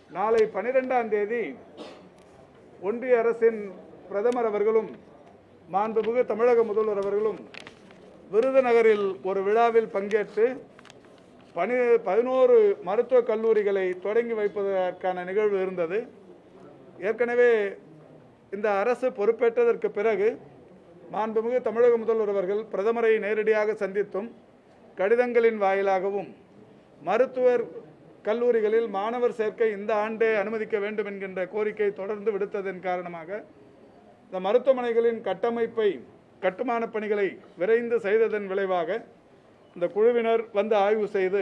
நாளை பனிரெண்டாம் தேதி ஒன்றிய அரசின் பிரதமர் அவர்களும் மாண்புமிகு தமிழக முதல்வர் அவர்களும் விருதுநகரில் ஒரு விழாவில் பங்கேற்று பனி பதினோரு மருத்துவக் கல்லூரிகளை தொடங்கி வைப்பதற்கான நிகழ்வு இருந்தது ஏற்கனவே இந்த அரசு பொறுப்பேற்றதற்கு பிறகு மாண்புமிகு தமிழக முதல்வர் அவர்கள் பிரதமரை நேரடியாக சந்தித்தும் கடிதங்களின் வாயிலாகவும் மருத்துவர் கல்லூரிகளில் மாணவர் சேர்க்கை இந்த ஆண்டே அனுமதிக்க வேண்டும் என்கின்ற கோரிக்கை தொடர்ந்து விடுத்ததன் காரணமாக இந்த மருத்துவமனைகளின் கட்டமைப்பை கட்டுமான பணிகளை விரைந்து செய்ததன் விளைவாக இந்த குழுவினர் வந்து ஆய்வு செய்து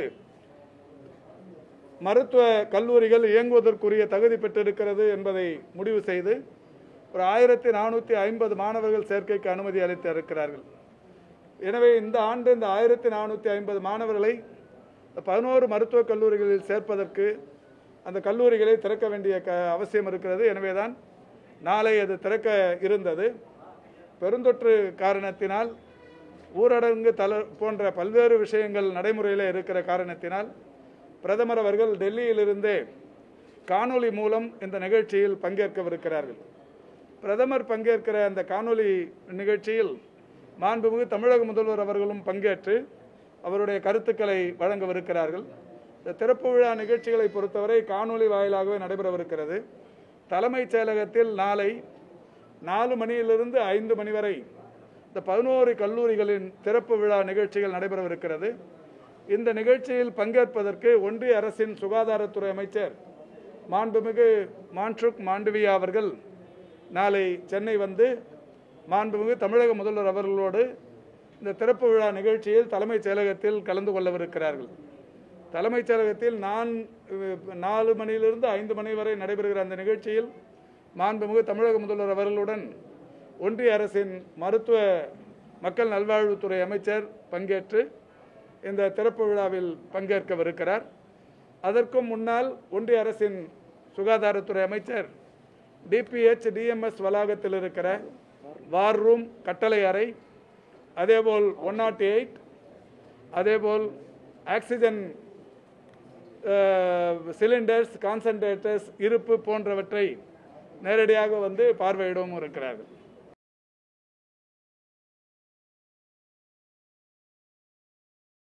மருத்துவ கல்லூரிகள் இயங்குவதற்குரிய தகுதி பெற்றிருக்கிறது என்பதை முடிவு செய்து ஒரு ஆயிரத்தி நானூற்றி ஐம்பது மாணவர்கள் சேர்க்கைக்கு அனுமதி அளித்து இருக்கிறார்கள் எனவே இந்த ஆண்டு இந்த ஆயிரத்தி நானூற்றி ஐம்பது மாணவர்களை பதினோரு மருத்துவக் கல்லூரிகளில் சேர்ப்பதற்கு அந்த கல்லூரிகளை திறக்க வேண்டிய க அவசியம் இருக்கிறது எனவேதான் நாளை அது திறக்க இருந்தது பெருந்தொற்று காரணத்தினால் ஊரடங்கு தள போன்ற பல்வேறு விஷயங்கள் நடைமுறையில் இருக்கிற காரணத்தினால் பிரதமர் அவர்கள் டெல்லியிலிருந்தே காணொளி மூலம் இந்த நிகழ்ச்சியில் பங்கேற்கவிருக்கிறார்கள் பிரதமர் பங்கேற்கிற அந்த காணொளி நிகழ்ச்சியில் மாண்புமிகு தமிழக முதல்வர் அவர்களும் பங்கேற்று அவருடைய கருத்துக்களை வழங்கவிருக்கிறார்கள் இந்த திறப்பு விழா நிகழ்ச்சிகளை பொறுத்தவரை காணொளி வாயிலாகவே நடைபெறவிருக்கிறது தலைமைச் செயலகத்தில் நாளை நாலு மணியிலிருந்து ஐந்து மணி வரை இந்த பதினோரு கல்லூரிகளின் திறப்பு விழா நிகழ்ச்சிகள் நடைபெறவிருக்கிறது இந்த நிகழ்ச்சியில் பங்கேற்பதற்கு ஒன்றிய அரசின் சுகாதாரத்துறை அமைச்சர் மாண்புமிகு மான்சுக் மாண்டவியா அவர்கள் நாளை சென்னை வந்து மாண்புமிகு தமிழக முதல்வர் அவர்களோடு இந்த திறப்பு விழா நிகழ்ச்சியில் தலைமைச் செயலகத்தில் கலந்து கொள்ளவிருக்கிறார்கள் தலைமைச் செயலகத்தில் நான் அஹ், நாலு மணியிலிருந்து ஐந்து மணி வரை நடைபெறுகிற அந்த நிகழ்ச்சியில் மாண்புமிகு தமிழக முதல்வர் அவர்களுடன் ஒன்றிய அரசின் மருத்துவ மக்கள் நல்வாழ்வுத்துறை அமைச்சர் பங்கேற்று இந்த திறப்பு விழாவில் பங்கேற்கவிருக்கிறார் அதற்கும் முன்னால் ஒன்றிய அரசின் சுகாதாரத்துறை அமைச்சர் டிபிஹெச் டிஎம்எஸ் வளாகத்தில் இருக்கிற வார் ரூம் கட்டளை அறை அதேபோல் ஒன் நாட் எயிட் அதேபோல் ஆக்சிஜன் சிலிண்டர்ஸ் கான்சன்ட்ரேட்டர்ஸ் இருப்பு போன்றவற்றை நேரடியாக வந்து பார்வையிடவும் இருக்கிறார்கள்